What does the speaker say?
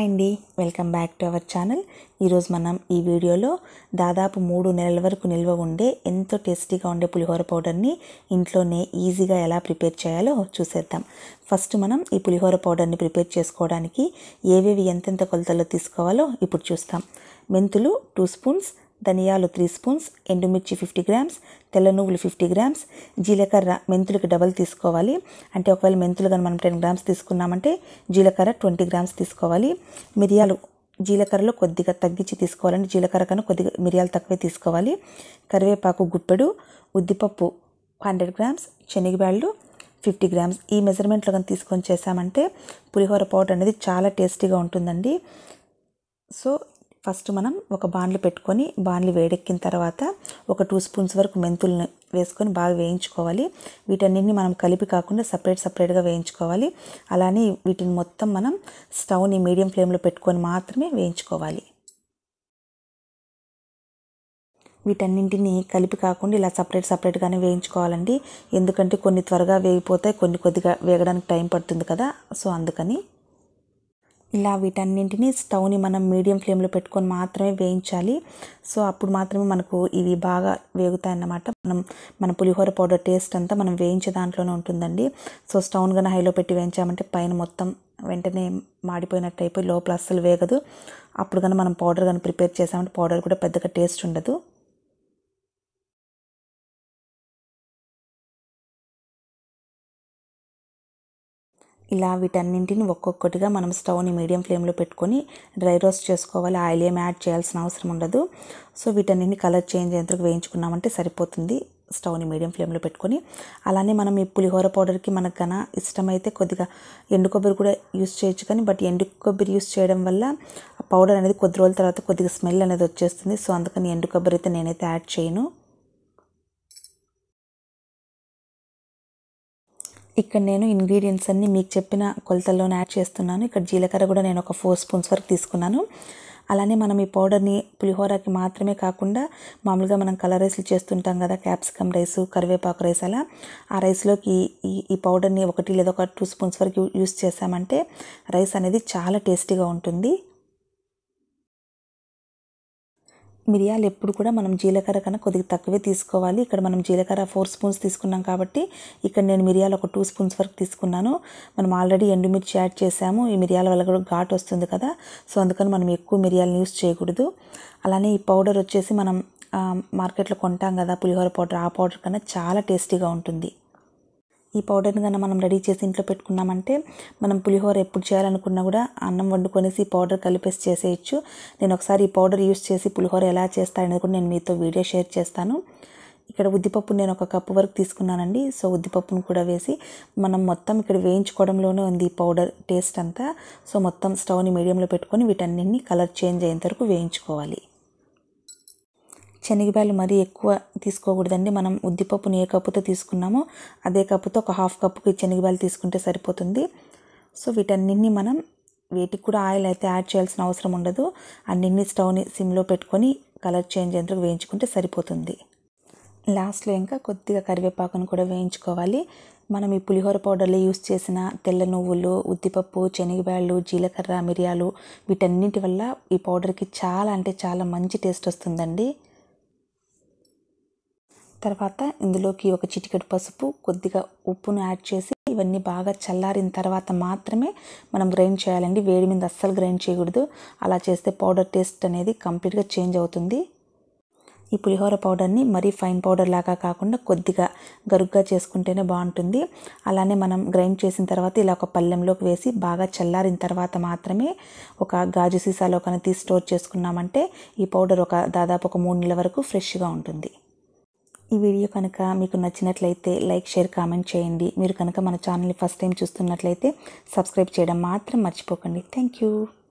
hi అండి welcome back to our channel ఈరోజు మనం ఈ వీడియోలో దాదాపు మూడు నెలల వరకు నిల్వ ఉండే ఎంతో టేస్టీగా ఉండే పులిహోర పౌడర్ని ఇంట్లోనే ఈజీగా ఎలా ప్రిపేర్ చేయాలో చూసేద్దాం ఫస్ట్ మనం ఈ పులిహోర పౌడర్ని ప్రిపేర్ చేసుకోవడానికి ఏవేవి ఎంతెంత కొలతల్లో తీసుకోవాలో ఇప్పుడు చూస్తాం మెంతులు టూ స్పూన్స్ ధనియాలు త్రీ స్పూన్స్ ఎండుమిర్చి ఫిఫ్టీ గ్రామ్స్ తెల్ల నువ్వులు ఫిఫ్టీ గ్రామ్స్ జీలకర్ర మెంతులకి డబల్ తీసుకోవాలి అంటే ఒకవేళ మెంతులు కానీ మనం టెన్ గ్రామ్స్ తీసుకున్నామంటే జీలకర్ర ట్వంటీ గ్రామ్స్ తీసుకోవాలి మిరియాలు జీలకర్రలో కొద్దిగా తగ్గించి తీసుకోవాలంటే జీలకర్ర కన్నా కొద్దిగా మిరియాలు తక్కువే తీసుకోవాలి కరివేపాకు గుప్పెడు ఉద్దిపప్పు హండ్రెడ్ గ్రామ్స్ శనగబ్యాళ్ళు ఫిఫ్టీ గ్రామ్స్ ఈ మెజర్మెంట్లో కానీ తీసుకొని చేసామంటే పులిహోర పౌడర్ అనేది చాలా టేస్టీగా ఉంటుందండి సో ఫస్ట్ మనం ఒక బాండ్లు పెట్టుకొని బాండ్లు వేడెక్కిన తర్వాత ఒక టూ స్పూన్స్ వరకు మెంతులను వేసుకొని బాగా వేయించుకోవాలి వీటన్నిటిని మనం కలిపి కాకుండా సపరేట్ సపరేట్గా వేయించుకోవాలి అలానే వీటిని మొత్తం మనం స్టవ్ని మీడియం ఫ్లేమ్లో పెట్టుకొని మాత్రమే వేయించుకోవాలి వీటన్నింటిని కలిపి కాకుండా ఇలా సపరేట్ సపరేట్గానే వేయించుకోవాలండి ఎందుకంటే కొన్ని త్వరగా వేగిపోతాయి కొన్ని కొద్దిగా వేగడానికి టైం పడుతుంది కదా సో అందుకని ఇలా వీటన్నింటినీ స్టవ్ని మనం మీడియం ఫ్లేమ్లో పెట్టుకొని మాత్రమే వేయించాలి సో అప్పుడు మాత్రమే మనకు ఇవి బాగా వేగుతాయి అన్నమాట మనం మన పులిహోర పౌడర్ టేస్ట్ అంతా మనం వేయించే దాంట్లోనే ఉంటుందండి సో స్టవ్ని కానీ హైలో పెట్టి వేయించామంటే పైన మొత్తం వెంటనే మాడిపోయినట్టు అయిపోయి లోపల అస్సలు వేగదు అప్పుడు కానీ మనం పౌడర్ కానీ ప్రిపేర్ చేసామంటే పౌడర్ కూడా పెద్దగా టేస్ట్ ఉండదు ఇలా వీటన్నింటిని ఒక్కొక్కటిగా మనం స్టవ్ని మీడియం ఫ్లేమ్లో పెట్టుకొని డ్రై రోస్ట్ చేసుకోవాలి ఆయిల్ ఏం యాడ్ చేయాల్సిన అవసరం ఉండదు సో వీటన్నింటిని కలర్ చేంజ్ అయ్యేంతకు వేయించుకున్నామంటే సరిపోతుంది స్టవ్ని మీడియం ఫ్లేమ్లో పెట్టుకొని అలానే మనం ఈ పులిహోర పౌడర్కి మనకు కన్నా ఇష్టమైతే కొద్దిగా ఎండు కొబ్బరి కూడా యూస్ చేయొచ్చు కానీ బట్ ఎండు కొబ్బరి యూస్ చేయడం వల్ల ఆ పౌడర్ అనేది కొద్ది రోజుల తర్వాత కొద్దిగా స్మెల్ అనేది వచ్చేస్తుంది సో అందుకని ఎండు కొబ్బరి అయితే నేనైతే యాడ్ చేయను ఇక్కడ నేను ఇంగ్రీడియంట్స్ అన్నీ మీకు చెప్పిన కొలతల్లోనే యాడ్ చేస్తున్నాను ఇక్కడ జీలకర్ర కూడా నేను ఒక ఫోర్ స్పూన్స్ వరకు తీసుకున్నాను అలానే మనం ఈ పౌడర్ని పులిహోరకి మాత్రమే కాకుండా మామూలుగా మనం కలర్ రైస్లు చేస్తుంటాం కదా క్యాప్సికమ్ రైస్ కరివేపాకు రైస్ అలా ఆ రైస్లోకి ఈ ఈ పౌడర్ని ఒకటి లేదా ఒక టూ స్పూన్స్ వరకు యూస్ చేసామంటే రైస్ అనేది చాలా టేస్టీగా ఉంటుంది మిరియాలు ఎప్పుడు కూడా మనం జీలకర్ర కన్నా కొద్దిగా తక్కువే తీసుకోవాలి ఇక్కడ మనం జీలకర్ర ఫోర్ స్పూన్స్ తీసుకున్నాం కాబట్టి ఇక్కడ నేను మిరియాలు ఒక టూ స్పూన్స్ వరకు తీసుకున్నాను మనం ఆల్రెడీ ఎండుమిర్చి యాడ్ చేసాము ఈ మిరియాల వల్ల కూడా ఘాట్ వస్తుంది కదా సో అందుకని మనం ఎక్కువ మిరియాలను యూస్ చేయకూడదు అలానే ఈ పౌడర్ వచ్చేసి మనం మార్కెట్లో కొంటాం కదా పులిహోర పౌడర్ ఆ పౌడర్ కన్నా చాలా టేస్టీగా ఉంటుంది ఈ పౌడర్ని కన్నా మనం రెడీ చేసి ఇంట్లో పెట్టుకున్నామంటే మనం పులిహోర ఎప్పుడు చేయాలనుకున్నా కూడా అన్నం వండుకొనేసి ఈ పౌడర్ కలిపేసి చేసేయచ్చు నేను ఒకసారి ఈ పౌడర్ యూస్ చేసి పులిహోర ఎలా చేస్తాననేది కూడా నేను మీతో వీడియో షేర్ చేస్తాను ఇక్కడ ఉద్దిపప్పు నేను ఒక కప్పు వరకు తీసుకున్నానండి సో ఉద్దిపప్పును కూడా వేసి మనం మొత్తం ఇక్కడ వేయించుకోవడంలోనే ఉంది ఈ పౌడర్ టేస్ట్ అంతా సో మొత్తం స్టవ్ని మీడియంలో పెట్టుకొని వీటన్నింటినీ కలర్ చేంజ్ అయ్యేంత వరకు వేయించుకోవాలి శనగబ్యాలు మరీ ఎక్కువ తీసుకోకూడదండి మనం ఉద్దిపప్పుని ఏ కప్పుతో తీసుకున్నామో అదే కప్పుతో ఒక హాఫ్ కప్పుకి శనగబ్యాలు తీసుకుంటే సరిపోతుంది సో వీటన్నింటినీ మనం వీటికి కూడా ఆయిల్ అయితే యాడ్ చేయాల్సిన అవసరం ఉండదు అన్నింటినీ స్టవ్ని సిమ్లో పెట్టుకొని కలర్ చేంజ్ అయ్యేందుకు వేయించుకుంటే సరిపోతుంది లాస్ట్లో ఇంకా కొద్దిగా కరివేపాకును కూడా వేయించుకోవాలి మనం ఈ పులిహోర పౌడర్లో యూస్ చేసిన తెల్ల నువ్వులు ఉద్దిపప్పు శనగబ్యాళ్ళు జీలకర్ర మిరియాలు వీటన్నిటి వల్ల ఈ పౌడర్కి చాలా అంటే చాలా మంచి టేస్ట్ వస్తుందండి తర్వాత ఇందులోకి ఒక చిటికెడు పసుపు కొద్దిగా ఉప్పును యాడ్ చేసి ఇవన్నీ బాగా చల్లారిన తర్వాత మాత్రమే మనం గ్రైండ్ చేయాలండి వేడి మీద అస్సలు గ్రైండ్ చేయకూడదు అలా చేస్తే పౌడర్ టేస్ట్ అనేది కంప్లీట్గా చేంజ్ అవుతుంది ఈ పులిహోర పౌడర్ని మరీ ఫైన్ పౌడర్ లాగా కాకుండా కొద్దిగా గరుగ్గా చేసుకుంటేనే బాగుంటుంది అలానే మనం గ్రైండ్ చేసిన తర్వాత ఇలా ఒక పళ్ళెంలోకి వేసి బాగా చల్లారిన తర్వాత మాత్రమే ఒక గాజు సీసాలో కనుక తీసి స్టోర్ చేసుకున్నామంటే ఈ పౌడర్ ఒక దాదాపు ఒక మూడు నెలల వరకు ఫ్రెష్గా ఉంటుంది ఈ వీడియో కనుక మీకు నచ్చినట్లయితే లైక్ షేర్ కామెంట్ చేయండి మీరు కనుక మన ఛానల్ని ఫస్ట్ టైం చూస్తున్నట్లయితే సబ్స్క్రైబ్ చేయడం మాత్రం మర్చిపోకండి థ్యాంక్ యూ